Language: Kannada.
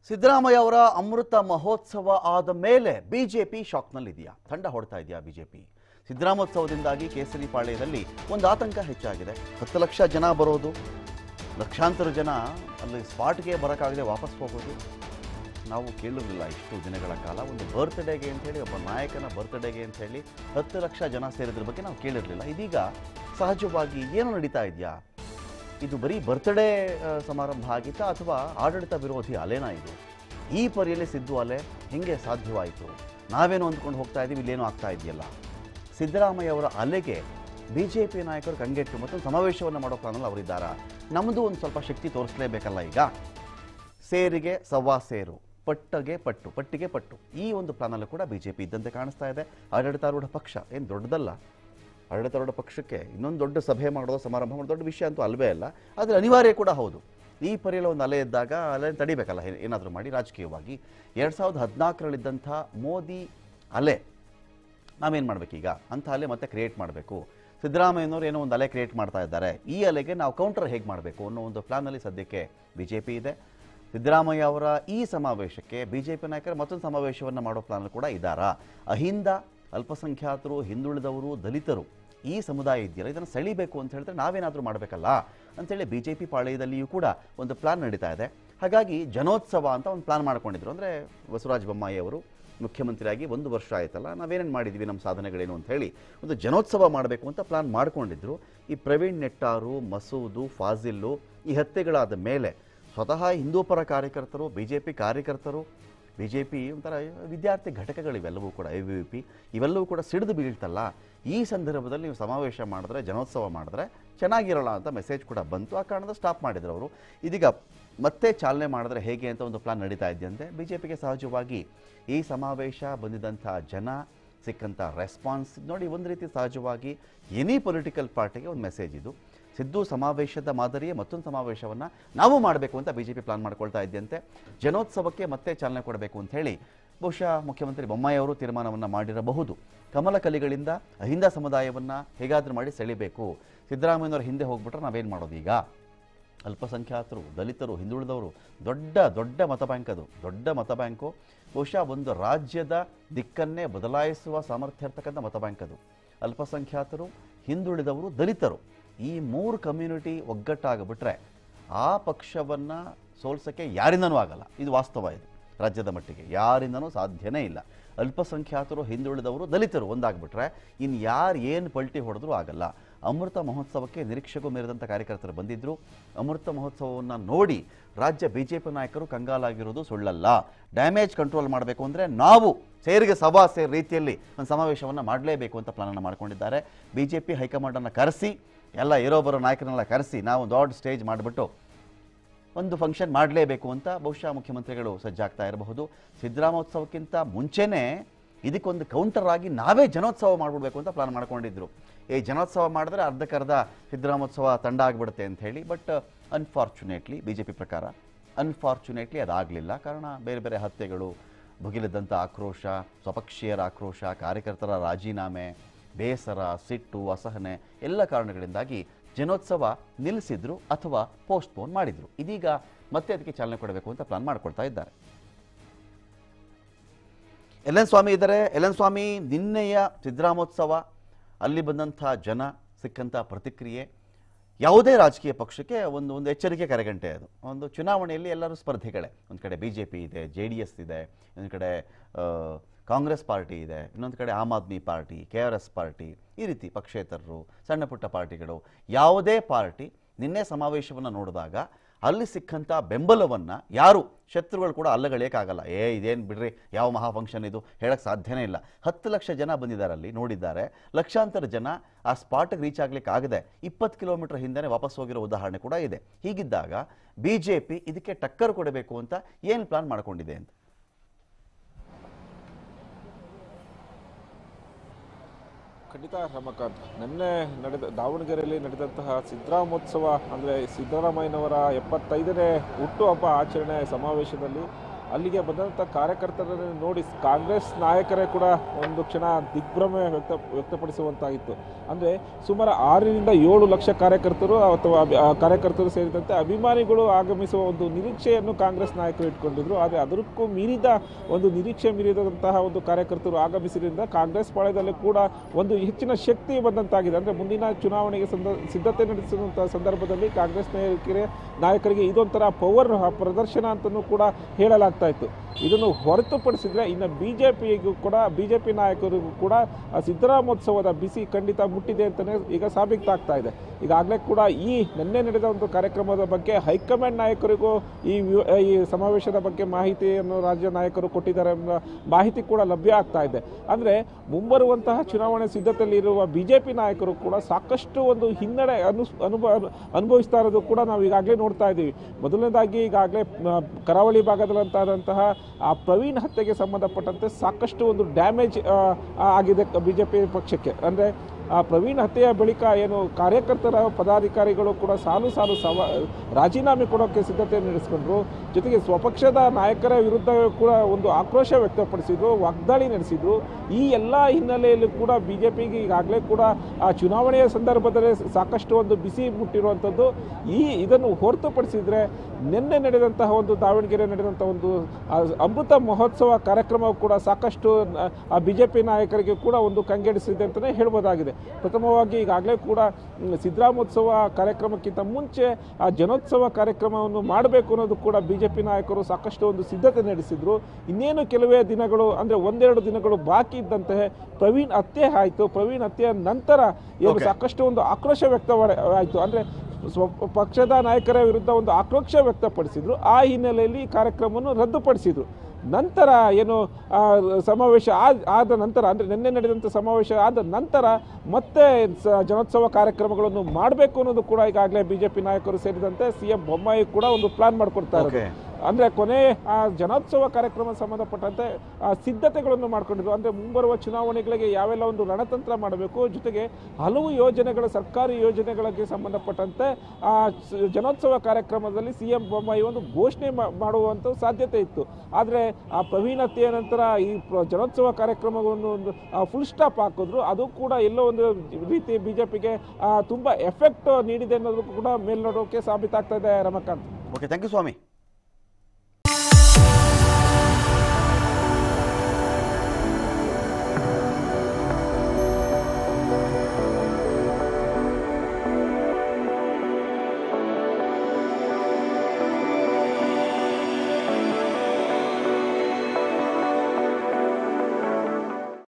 ಸಿದ್ದರಾಮಯ್ಯ ಅವರ ಅಮೃತ ಮಹೋತ್ಸವ ಆದ ಮೇಲೆ ಬಿಜೆಪಿ ಶಾಕ್ನಲ್ಲಿದೆಯಾ ತಂಡ ಹೊಡ್ತಾ ಇದೆಯಾ ಬಿಜೆಪಿ ಸಿದ್ದರಾಮೋತ್ಸವದಿಂದಾಗಿ ಕೇಸರಿ ಪಾಳ್ಯದಲ್ಲಿ ಒಂದು ಆತಂಕ ಹೆಚ್ಚಾಗಿದೆ ಹತ್ತು ಲಕ್ಷ ಜನ ಬರೋದು ಲಕ್ಷಾಂತರ ಜನ ಅಲ್ಲಿ ಸ್ಪಾಟ್ಗೆ ಬರೋಕ್ಕಾಗದೆ ವಾಪಸ್ ಹೋಗೋದು ನಾವು ಕೇಳಿರಲಿಲ್ಲ ಇಷ್ಟು ದಿನಗಳ ಕಾಲ ಒಂದು ಬರ್ತ್ಡೇಗೆ ಅಂತೇಳಿ ಒಬ್ಬ ನಾಯಕನ ಬರ್ತ್ಡೇಗೆ ಅಂತೇಳಿ ಹತ್ತು ಲಕ್ಷ ಜನ ಸೇರಿದ್ರ ಬಗ್ಗೆ ನಾವು ಕೇಳಿರಲಿಲ್ಲ ಇದೀಗ ಸಹಜವಾಗಿ ಏನು ನಡೀತಾ ಇದೆಯಾ ಇದು ಬರೀ ಬರ್ತ್ಡೇ ಆ, ಸಮಾರಂಭ ಆಗಿತ್ತಾ ಅಥವಾ ಆಡಳಿತ ವಿರೋಧಿ ಅಲೆನಾ ಇದು ಈ ಪರಿಯಲ್ಲಿ ಸಿದ್ದು ಅಲೆ ಹೆಂಗೆ ಸಾಧ್ಯವಾಯಿತು ನಾವೇನು ಅಂದ್ಕೊಂಡು ಹೋಗ್ತಾ ಇದ್ದೀವಿ ಇಲ್ಲೇನೋ ಆಗ್ತಾ ಇದೆಯಲ್ಲ ಸಿದ್ದರಾಮಯ್ಯ ಅವರ ಅಲೆಗೆ ಬಿ ಜೆ ಪಿ ನಾಯಕರು ಕಂಗೆಟ್ಟು ಮತ್ತೊಂದು ಸಮಾವೇಶವನ್ನು ಮಾಡೋ ಪ್ಲಾನಲ್ಲಿ ಅವರಿದ್ದಾರಾ ನಮ್ಮದು ಒಂದು ಸ್ವಲ್ಪ ಶಕ್ತಿ ತೋರಿಸಲೇಬೇಕಲ್ಲ ಈಗ ಸೇರಿಗೆ ಸವ್ವಾ ಸೇರು ಪಟ್ಟಗೆ ಪಟ್ಟು ಪಟ್ಟಿಗೆ ಪಟ್ಟು ಈ ಒಂದು ಪ್ಲಾನಲ್ಲೂ ಕೂಡ ಬಿ ಜೆ ಪಿ ಇದ್ದಂತೆ ಕಾಣಿಸ್ತಾ ಇದೆ ಆಡಳಿತಾರೂಢ ಪಕ್ಷ ಏನು ದೊಡ್ಡದಲ್ಲ ಆಡಳಿತಾರೂಢ ಪಕ್ಷಕ್ಕೆ ಇನ್ನೊಂದು ದೊಡ್ಡ ಸಭೆ ಮಾಡೋದು ಸಮಾರಂಭ ಮಾಡೋದು ದೊಡ್ಡ ವಿಷಯ ಅಂತೂ ಅಲ್ವೇ ಅಲ್ಲ ಆದರೆ ಅನಿವಾರ್ಯ ಕೂಡ ಹೌದು ಈ ಪರಿಯಲ್ಲಿ ಒಂದು ಅಲೆ ಇದ್ದಾಗ ಅಲೆ ತಡಿಬೇಕಲ್ಲ ಏನಾದರೂ ಮಾಡಿ ರಾಜಕೀಯವಾಗಿ ಎರಡು ಸಾವಿರದ ಹದಿನಾಲ್ಕರಲ್ಲಿದ್ದಂಥ ಮೋದಿ ಅಲೆ ನಾವೇನು ಮಾಡಬೇಕೀಗ ಅಂತ ಅಲೆ ಮತ್ತೆ ಕ್ರಿಯೇಟ್ ಮಾಡಬೇಕು ಸಿದ್ದರಾಮಯ್ಯನವರು ಏನೋ ಒಂದು ಅಲೆ ಕ್ರಿಯೇಟ್ ಮಾಡ್ತಾ ಇದ್ದಾರೆ ಈ ಅಲೆಗೆ ನಾವು ಕೌಂಟರ್ ಹೇಗೆ ಮಾಡಬೇಕು ಅನ್ನೋ ಒಂದು ಪ್ಲಾನಲ್ಲಿ ಸದ್ಯಕ್ಕೆ ಬಿ ಜೆ ಪಿ ಇದೆ ಸಿದ್ದರಾಮಯ್ಯ ಅವರ ಈ ಸಮಾವೇಶಕ್ಕೆ ಬಿ ಜೆ ಪಿ ನಾಯಕರು ಮತ್ತೊಂದು ಸಮಾವೇಶವನ್ನು ಮಾಡೋ ಪ್ಲಾನ್ ಕೂಡ ಇದ್ದಾರಾ ಅಹಿಂದ ಅಲ್ಪಸಂಖ್ಯಾತರು ಹಿಂದುಳಿದವರು ದಲಿತರು ಈ ಸಮುದಾಯ ಇದೆಯಲ್ಲ ಇದನ್ನು ಸೆಳಿಬೇಕು ಅಂತ ಹೇಳಿದ್ರೆ ನಾವೇನಾದರೂ ಮಾಡಬೇಕಲ್ಲ ಅಂತೇಳಿ ಬಿ ಜೆ ಪಿ ಪಾಳ್ಯದಲ್ಲಿಯೂ ಕೂಡ ಒಂದು ಪ್ಲಾನ್ ನಡೀತಾ ಇದೆ ಹಾಗಾಗಿ ಜನೋತ್ಸವ ಅಂತ ಒಂದು ಪ್ಲಾನ್ ಮಾಡ್ಕೊಂಡಿದ್ರು ಅಂದರೆ ಬಸವರಾಜ ಬೊಮ್ಮಾಯಿ ಅವರು ಮುಖ್ಯಮಂತ್ರಿಯಾಗಿ ಒಂದು ವರ್ಷ ಆಯ್ತಲ್ಲ ನಾವೇನೇನು ಮಾಡಿದ್ವಿ ನಮ್ಮ ಸಾಧನೆಗಳೇನು ಅಂತ ಹೇಳಿ ಒಂದು ಜನೋತ್ಸವ ಮಾಡಬೇಕು ಅಂತ ಪ್ಲಾನ್ ಮಾಡ್ಕೊಂಡಿದ್ರು ಈ ಪ್ರವೀಣ್ ನೆಟ್ಟಾರು ಮಸೂದು ಫಾಜಿಲ್ಲು ಈ ಹತ್ಯೆಗಳಾದ ಮೇಲೆ ಸ್ವತಃ ಹಿಂದೂಪರ ಕಾರ್ಯಕರ್ತರು ಬಿ ಜೆ ಪಿ ಕಾರ್ಯಕರ್ತರು ಬಿ ಜೆ ಪಿ ಒಂಥರ ವಿದ್ಯಾರ್ಥಿ ಘಟಕಗಳಿವೆಲ್ಲವೂ ಕೂಡ ಎ ವಿ ಪಿ ಇವೆಲ್ಲವೂ ಕೂಡ ಸಿಡಿದು ಬೀಳ್ತಲ್ಲ ಈ ಸಂದರ್ಭದಲ್ಲಿ ನೀವು ಸಮಾವೇಶ ಮಾಡಿದ್ರೆ ಜನೋತ್ಸವ ಮಾಡಿದ್ರೆ ಚೆನ್ನಾಗಿರೋಲ್ಲ ಅಂತ ಮೆಸೇಜ್ ಕೂಡ ಬಂತು ಆ ಕಾರಣದ ಸ್ಟಾಪ್ ಮಾಡಿದ್ರು ಅವರು ಇದೀಗ ಮತ್ತೆ ಚಾಲನೆ ಮಾಡಿದ್ರೆ ಹೇಗೆ ಅಂತ ಒಂದು ಪ್ಲಾನ್ ನಡೀತಾ ಇದೆಯಂತೆ ಬಿ ಜೆ ಪಿಗೆ ಸಹಜವಾಗಿ ಈ ಸಮಾವೇಶ ಬಂದಿದ್ದಂಥ ಜನ ಸಿಕ್ಕಂಥ ರೆಸ್ಪಾನ್ಸ್ ನೋಡಿ ಒಂದು ರೀತಿ ಸಹಜವಾಗಿ ಎನಿ ಪೊಲಿಟಿಕಲ್ ಪಾರ್ಟಿಗೆ ಒಂದು ಮೆಸೇಜ್ ಇದು ಸಿದ್ದು ಸಮಾವೇಶದ ಮಾದರಿಯೇ ಮತ್ತೊಂದು ಸಮಾವೇಶವನ್ನು ನಾವು ಮಾಡಬೇಕು ಅಂತ ಬಿ ಜೆ ಪಿ ಪ್ಲಾನ್ ಮಾಡ್ಕೊಳ್ತಾ ಇದ್ದಂತೆ ಜನೋತ್ಸವಕ್ಕೆ ಮತ್ತೆ ಚಾಲನೆ ಕೊಡಬೇಕು ಅಂತ ಹೇಳಿ ಬಹುಶಃ ಮುಖ್ಯಮಂತ್ರಿ ಬೊಮ್ಮಾಯಿ ಅವರು ತೀರ್ಮಾನವನ್ನು ಮಾಡಿರಬಹುದು ಕಮಲ ಕಲಿಗಳಿಂದ ಅಹಿಂದ ಸಮುದಾಯವನ್ನು ಹೇಗಾದರೂ ಮಾಡಿ ಸೆಳಿಬೇಕು ಸಿದ್ದರಾಮಯ್ಯನವರ ಹಿಂದೆ ಹೋಗ್ಬಿಟ್ರೆ ನಾವೇನು ಮಾಡೋದು ಈಗ ಅಲ್ಪಸಂಖ್ಯಾತರು ದಲಿತರು ಹಿಂದುಳಿದವರು ದೊಡ್ಡ ದೊಡ್ಡ ಮತ ಬ್ಯಾಂಕ್ ಅದು ದೊಡ್ಡ ಮತ ಬ್ಯಾಂಕು ಬಹುಶಃ ಒಂದು ರಾಜ್ಯದ ದಿಕ್ಕನ್ನೇ ಬದಲಾಯಿಸುವ ಸಾಮರ್ಥ್ಯ ಇರ್ತಕ್ಕಂಥ ಮತ ಬ್ಯಾಂಕ್ ಅದು ಅಲ್ಪಸಂಖ್ಯಾತರು ಹಿಂದುಳಿದವರು ದಲಿತರು ಈ ಮೂರು ಕಮ್ಯುನಿಟಿ ಒಗ್ಗಟ್ಟಾಗಿಬಿಟ್ರೆ ಆ ಪಕ್ಷವನ್ನು ಸೋಲ್ಸೋಕ್ಕೆ ಯಾರಿಂದನೂ ಆಗಲ್ಲ ಇದು ವಾಸ್ತವ ಇದು ರಾಜ್ಯದ ಮಟ್ಟಿಗೆ ಯಾರಿಂದನೂ ಸಾಧ್ಯನೇ ಇಲ್ಲ ಅಲ್ಪಸಂಖ್ಯಾತರು ಹಿಂದುಳಿದವರು ದಲಿತರು ಒಂದಾಗ್ಬಿಟ್ರೆ ಇನ್ನು ಯಾರು ಏನು ಪಲ್ಟಿ ಹೊಡೆದ್ರೂ ಆಗಲ್ಲ ಅಮೃತ ಮಹೋತ್ಸವಕ್ಕೆ ನಿರೀಕ್ಷೆಗೂ ಮೀರಿದಂಥ ಕಾರ್ಯಕರ್ತರು ಬಂದಿದ್ದರು ಅಮೃತ ಮಹೋತ್ಸವವನ್ನು ನೋಡಿ ರಾಜ್ಯ ಬಿ ಜೆ ಪಿ ನಾಯಕರು ಕಂಗಾಲಾಗಿರೋದು ಸುಳ್ಳಲ್ಲ ಡ್ಯಾಮೇಜ್ ಕಂಟ್ರೋಲ್ ಮಾಡಬೇಕು ಅಂದರೆ ನಾವು ಸೇರಿಗೆ ಸಭಾ ಸೇರ್ ರೀತಿಯಲ್ಲಿ ಒಂದು ಸಮಾವೇಶವನ್ನು ಮಾಡಲೇಬೇಕು ಅಂತ ಪ್ಲಾನನ್ನು ಮಾಡ್ಕೊಂಡಿದ್ದಾರೆ ಬಿ ಜೆ ಪಿ ಹೈಕಮಾಂಡನ್ನು ಕರೆಸಿ ಎಲ್ಲ ಇರೋ ಬರೋ ನಾಯಕರನ್ನೆಲ್ಲ ಕರೆಸಿ ನಾವು ದೊಡ್ಡ ಸ್ಟೇಜ್ ಮಾಡಿಬಿಟ್ಟು ಒಂದು ಫಂಕ್ಷನ್ ಮಾಡಲೇಬೇಕು ಅಂತ ಬಹುಶಃ ಮುಖ್ಯಮಂತ್ರಿಗಳು ಸಜ್ಜಾಗ್ತಾ ಇರಬಹುದು ಸಿದ್ದರಾಮೋತ್ಸವಕ್ಕಿಂತ ಮುಂಚೆನೇ ಇದಕ್ಕೊಂದು ಕೌಂಟರ್ ಆಗಿ ನಾವೇ ಜನೋತ್ಸವ ಮಾಡಿಬಿಡ್ಬೇಕು ಅಂತ ಪ್ಲಾನ್ ಮಾಡ್ಕೊಂಡಿದ್ರು ಈ ಜನೋತ್ಸವ ಮಾಡಿದ್ರೆ ಅರ್ಧಕ್ಕರ್ಧ ಸಿದ್ದರಾಮೋತ್ಸವ ತಂಡ ಆಗಿಬಿಡುತ್ತೆ ಅಂತ ಹೇಳಿ but unfortunately B J P ಪ್ರಕಾರ ಅನ್ಫಾರ್ಚುನೇಟ್ಲಿ ಅದಾಗಲಿಲ್ಲ ಕಾರಣ ಬೇರೆ ಬೇರೆ ಹತ್ಯೆಗಳು ಭುಗಿಲಿದ್ದಂಥ ಆಕ್ರೋಶ ಸ್ವಪಕ್ಷೀಯರ ಆಕ್ರೋಶ ಕಾರ್ಯಕರ್ತರ ರಾಜೀನಾಮೆ ಬೇಸರ ಸಿಟ್ಟು ಅಸಹನೆ ಎಲ್ಲ ಕಾರಣಗಳಿಂದಾಗಿ ಜನೋತ್ಸವ ನಿಲ್ಲಿಸಿದ್ರು ಅಥವಾ ಪೋಸ್ಟ್ಪೋನ್ ಮಾಡಿದ್ರು ಇದೀಗ ಮತ್ತೆ ಅದಕ್ಕೆ ಚಾಲನೆ ಕೊಡಬೇಕು ಅಂತ ಪ್ಲಾನ್ ಮಾಡ್ಕೊಳ್ತಾ ಇದ್ದಾರೆ ಎಲ್ ಎನ್ ಸ್ವಾಮಿ ಇದ್ದಾರೆ ಎಲ್ ಎನ್ ಸ್ವಾಮಿ ನಿನ್ನೆಯ ಸಿದ್ದರಾಮೋತ್ಸವ ಅಲ್ಲಿ ಬಂದಂಥ ಜನ ಸಿಕ್ಕಂಥ ಪ್ರತಿಕ್ರಿಯೆ ಯಾವುದೇ ರಾಜಕೀಯ ಪಕ್ಷಕ್ಕೆ ಒಂದು ಒಂದು ಎಚ್ಚರಿಕೆ ಕರೆಗಂಟೆ ಅದು ಒಂದು ಚುನಾವಣೆಯಲ್ಲಿ ಎಲ್ಲರೂ ಸ್ಪರ್ಧಿಗಳೇ ಒಂದು ಕಡೆ ಬಿ ಜೆ ಪಿ ಇದೆ ಜೆ ಡಿ ಎಸ್ ಇದೆ ಇನ್ನೊಂದು ಕಡೆ ಆ, ಕಾಂಗ್ರೆಸ್ ಪಾರ್ಟಿ ಇದೆ ಇನ್ನೊಂದು ಕಡೆ Aam Aadmi party K R S party ಈ ರೀತಿ ಪಕ್ಷೇತರರು ಸಣ್ಣ ಪುಟ್ಟ ಪಾರ್ಟಿಗಳು ಯಾವುದೇ ಪಾರ್ಟಿ ನಿನ್ನೆ ಸಮಾವೇಶವನ್ನು ನೋಡಿದಾಗ ಅಲ್ಲಿ ಸಿಕ್ಕಂಥ ಬೆಂಬಲವನ್ನು ಯಾರು ಶತ್ರುಗಳು ಕೂಡ ಅಲ್ಲಗಳಿಯಕ್ಕಾಗಲ್ಲ ಏ ಇದೇನು ಬಿಡ್ರಿ ಯಾವ ಮಹಾ ಫಂಕ್ಷನ್ ಇದು ಹೇಳಕ್ಕೆ ಸಾಧ್ಯನೇ ಇಲ್ಲ ಹತ್ತು ಲಕ್ಷ ಜನ ಬಂದಿದ್ದಾರೆ ಅಲ್ಲಿ ನೋಡಿದ್ದಾರೆ ಲಕ್ಷಾಂತರ ಜನ ಆ ಸ್ಪಾಟ್ಗೆ ರೀಚ್ ಆಗ್ಲಿಕ್ಕೆ ಆಗದೆ ಇಪ್ಪತ್ತು ಕಿಲೋಮೀಟರ್ ಹಿಂದೆನೇ ವಾಪಸ್ ಹೋಗಿರೋ ಉದಾಹರಣೆ ಕೂಡ ಇದೆ ಹೀಗಿದ್ದಾಗ ಬಿ ಜೆ ಪಿ ಇದಕ್ಕೆ ಟಕ್ಕರ್ ಕೊಡಬೇಕು ಅಂತ ಏನು ಪ್ಲಾನ್ ಮಾಡ್ಕೊಂಡಿದೆ ಅಂತ ಖಂಡಿತ ರಮಕಾಂತ್ ನಿನ್ನೆ ನಡೆದ ದಾವಣಗೆರೆಯಲ್ಲಿ ನಡೆದಂತಹ ಸಿದ್ದರಾಮೋತ್ಸವ ಅಂದರೆ ಸಿದ್ದರಾಮಯ್ಯನವರ ಎಪ್ಪತ್ತೈದನೇ ಹುಟ್ಟುಹಬ್ಬ ಆಚರಣೆ ಸಮಾವೇಶದಲ್ಲಿ ಅಲ್ಲಿಗೆ ಬಂದಂಥ ಕಾರ್ಯಕರ್ತರನ್ನು ನೋಡಿ ಕಾಂಗ್ರೆಸ್ ನಾಯಕರೇ ಕೂಡ ಒಂದು ಕ್ಷಣ ದಿಗ್ಭ್ರಮೆ ವ್ಯಕ್ತ ವ್ಯಕ್ತಪಡಿಸುವಂತಾಗಿತ್ತು ಅಂದರೆ ಸುಮಾರು ಆರರಿಂದ ಏಳು ಲಕ್ಷ ಕಾರ್ಯಕರ್ತರು ಅಥವಾ ಅಭಿ- ಆ ಕಾರ್ಯಕರ್ತರು ಸೇರಿದಂತೆ ಅಭಿಮಾನಿಗಳು ಆಗಮಿಸುವ ಒಂದು ನಿರೀಕ್ಷೆಯನ್ನು ಕಾಂಗ್ರೆಸ್ ನಾಯಕರು ಇಟ್ಕೊಂಡಿದ್ರು ಆದರೆ ಅದಕ್ಕೂ ಮೀರಿದ ಒಂದು ನಿರೀಕ್ಷೆ ಮೀರಿದಂತಹ ಒಂದು ಕಾರ್ಯಕರ್ತರು ಆಗಮಿಸಿದ್ರಿಂದ ಕಾಂಗ್ರೆಸ್ ಪಾಳ್ಯದಲ್ಲಿ ಕೂಡ ಒಂದು ಹೆಚ್ಚಿನ ಶಕ್ತಿ ಬಂದಂತಾಗಿದೆ ಅಂದರೆ ಮುಂದಿನ ಚುನಾವಣೆಗೆ ಸಂದ ಸಿದ್ಧತೆ ನಡೆಸುವಂತಹ ಸಂದರ್ಭದಲ್ಲಿ ಕಾಂಗ್ರೆಸ್ ನಾಯಕರಿಗೆ ನಾಯಕರಿಗೆ ಇದೊಂಥರ ಪವರ್ ಪ್ರದರ್ಶನ ಅಂತಲೂ ಕೂಡ ಹೇಳಲಾಗ್ತಾ ಇತ್ತು ಇದನ್ನು ಹೊರತುಪಡಿಸಿದ್ರೆ ಇನ್ನು ಬಿ ಜೆ ಪಿಗೂ ಕೂಡ ಬಿ ಜೆ ಪಿ ನಾಯಕರಿಗೂ ಕೂಡ ಆ ಸಿದ್ದರಾಮೋತ್ಸವದ ಬಿಸಿ ಖಂಡಿತ ಮುಟ್ಟಿದೆ ಅಂತಲೇ ಈಗ ಸಾಬೀತಾಗ್ತಾ ಇದೆ ಈಗಾಗಲೇ ಕೂಡ ಈ ನಿನ್ನೆ ನಡೆದ ಒಂದು ಕಾರ್ಯಕ್ರಮದ ಬಗ್ಗೆ ಹೈಕಮಾಂಡ್ ನಾಯಕರಿಗೂ ಈ ವ್ಯೂ- ಈ ಸಮಾವೇಶದ ಬಗ್ಗೆ ಮಾಹಿತಿಯನ್ನು ರಾಜ್ಯ ನಾಯಕರು ಕೊಟ್ಟಿದ್ದಾರೆ ಎಂಬ ಮಾಹಿತಿ ಕೂಡ ಲಭ್ಯ ಆಗ್ತಾ ಇದೆ ಅಂದರೆ ಮುಂಬರುವಂತಹ ಚುನಾವಣೆ ಸಿದ್ಧತೆಯಲ್ಲಿರುವ ಬಿ ಜೆ ಪಿ ನಾಯಕರು ಕೂಡ ಸಾಕಷ್ಟು ಒಂದು ಹಿನ್ನಡೆ ಅನು ಅನುಭವ ಅನುಭವಿಸ್ತಾ ಇರೋದು ಕೂಡ ನಾವು ಈಗಾಗಲೇ ನೋಡ್ತಾ ಇದ್ದೀವಿ ಮೊದಲನೇದಾಗಿ ಈಗಾಗಲೇ ಮ, ಕರಾವಳಿ ಭಾಗದಲ್ಲಂತಾದಂತಹ ಆ ಪ್ರವೀಣ್ ಹತ್ಯೆಗೆ ಸಂಬಂಧಪಟ್ಟಂತೆ ಸಾಕಷ್ಟು ಒಂದು ಡ್ಯಾಮೇಜ್ ಆಗಿದೆ ಬಿ ಜೆ ಪಿ ಪಕ್ಷಕ್ಕೆ ಅಂದರೆ ಆ ಪ್ರವೀಣ್ ಹತ್ಯೆಯ ಬಳಿಕ ಏನು ಕಾರ್ಯಕರ್ತರ ಪದಾಧಿಕಾರಿಗಳು ಕೂಡ ಸಾಲು ಸಾಲು ಸವ ರಾಜೀನಾಮೆ ಕೊಡೋಕ್ಕೆ ಸಿದ್ಧತೆ ನಡೆಸಿಕೊಂಡ್ರು ಜೊತೆಗೆ ಸ್ವಪಕ್ಷದ ನಾಯಕರ ವಿರುದ್ಧ ಕೂಡ ಒಂದು ಆಕ್ರೋಶ ವ್ಯಕ್ತಪಡಿಸಿದ್ರು ವಾಗ್ದಾಳಿ ನಡೆಸಿದ್ರು ಈ ಎಲ್ಲ ಹಿನ್ನೆಲೆಯಲ್ಲಿ ಕೂಡ ಬಿ ಜೆ ಪಿಗೆ ಈಗಾಗಲೇ ಕೂಡ ಆ ಚುನಾವಣೆಯ ಸಂದರ್ಭದಲ್ಲಿ ಸಾಕಷ್ಟು ಒಂದು ಬಿಸಿ ಮುಟ್ಟಿರುವಂಥದ್ದು ಈ ಇದನ್ನು ಹೊರತುಪಡಿಸಿದರೆ ನಿನ್ನೆ ನಡೆದಂತಹ ಒಂದು ದಾವಣಗೆರೆ ನಡೆದಂಥ ಒಂದು ಆ ಅಮೃತ ಮಹೋತ್ಸವ ಕಾರ್ಯಕ್ರಮ ಕೂಡ ಸಾಕಷ್ಟು ಆ ಬಿ ಜೆ ಪಿ ನಾಯಕರಿಗೆ ಕೂಡ ಒಂದು ಕಂಗೆಡಿಸಿದೆ ಅಂತಲೇ ಹೇಳ್ಬೋದಾಗಿದೆ ಪ್ರಥಮವಾಗಿ ಈಗಾಗಲೇ ಕೂಡ ಮ್, ಸಿದ್ದರಾಮೋತ್ಸವ ಕಾರ್ಯಕ್ರಮಕ್ಕಿಂತ ಮುಂಚೆ ಆ ಜನೋತ್ಸವ ಕಾರ್ಯಕ್ರಮವನ್ನು ಮಾಡಬೇಕು ಅನ್ನೋದು ಕೂಡ ಬಿ ಜೆ ಪಿ ನಾಯಕರು ಸಾಕಷ್ಟು ಒಂದು ಸಿದ್ಧತೆ ನಡೆಸಿದ್ರು ಇನ್ನೇನು ಕೆಲವೇ ದಿನಗಳು ಅಂದರೆ ಒಂದೆರಡು ದಿನಗಳು ಬಾಕಿ ಇದ್ದಂತೆ ಪ್ರವೀಣ್ ಹತ್ಯೆ ಆಯಿತು ಪ್ರವೀಣ್ ಹತ್ಯೆಯ ನಂತರ ಏನು Okay. ಸಾಕಷ್ಟು ಒಂದು ಆಕ್ರೋಶ ವ್ಯಕ್ತವಾಯಿತು ಅಂದರೆ ಸ್ವ ಪಕ್ಷದ ನಾಯಕರ ವಿರುದ್ಧ ಒಂದು ಆಕ್ರೋಶ ವ್ಯಕ್ತಪಡಿಸಿದ್ರು ಆ ಹಿನ್ನೆಲೆಯಲ್ಲಿ ಈ ಕಾರ್ಯಕ್ರಮವನ್ನು ರದ್ದುಪಡಿಸಿದ್ರು ನಂತರ ಏನು ಆ, ಸಮಾವೇಶ ಆದ ಆದ ನಂತರ ಅಂದರೆ ನಿನ್ನೆ ನಡೆದಂಥ ಸಮಾವೇಶ ಆದ ನಂತರ ಮತ್ತೆ ಸ- ಜನೋತ್ಸವ ಕಾರ್ಯಕ್ರಮಗಳನ್ನು ಮಾಡಬೇಕು ಅನ್ನೋದು ಕೂಡ ಈಗಾಗಲೇ ಬಿ ಜೆ ಪಿ ನಾಯಕರು ಸೇರಿದಂತೆ ಸಿ ಎಂ ಬೊಮ್ಮಾಯಿ ಕೂಡ ಒಂದು ಪ್ಲಾನ್ ಮಾಡ್ಕೊಡ್ತಾ ಇರೋದು Okay. ಅಂದರೆ ಕೊನೆ ಆ ಜನೋತ್ಸವ ಕಾರ್ಯಕ್ರಮ ಸಂಬಂಧಪಟ್ಟಂತೆ ಆ ಸಿದ್ಧತೆಗಳನ್ನು ಮಾಡ್ಕೊಂಡಿದ್ರು ಅಂದರೆ ಮುಂಬರುವ ಚುನಾವಣೆಗಳಿಗೆ ಯಾವೆಲ್ಲ ಒಂದು ರಣತಂತ್ರ ಮಾಡಬೇಕು ಜೊತೆಗೆ ಹಲವು ಯೋಜನೆಗಳ ಸರ್ಕಾರಿ ಯೋಜನೆಗಳಿಗೆ ಸಂಬಂಧಪಟ್ಟಂತೆ ಆ ಸ- ಜನೋತ್ಸವ ಕಾರ್ಯಕ್ರಮದಲ್ಲಿ ಸಿ ಎಂ ಬೊಮ್ಮಾಯಿ ಒಂದು ಘೋಷಣೆ ಮಾ- ಮಾಡುವಂಥ ಸಾಧ್ಯತೆ ಇತ್ತು ಆದರೆ ಆ ಪ್ರವೀಣ್ ಹತ್ಯೆಯ ನಂತರ ಈ ಪ್ರ- ಜನೋತ್ಸವ ಕಾರ್ಯಕ್ರಮವನ್ನು ಒಂದು ಫುಲ್ ಸ್ಟಾಪ್ ಹಾಕಿದ್ರು ಅದು ಕೂಡ ಎಲ್ಲೋ ಒಂದು ರೀತಿ ಬಿ ಜೆ ಪಿಗೆ ತುಂಬ ಎಫೆಕ್ಟ್ ನೀಡಿದೆ ಅನ್ನೋದು ಕೂಡ ಮೇಲ್ನೋಡೋಕೆ ಸಾಬೀತಾಗ್ತಾ ಇದೆ Ramakant okay thank you Swami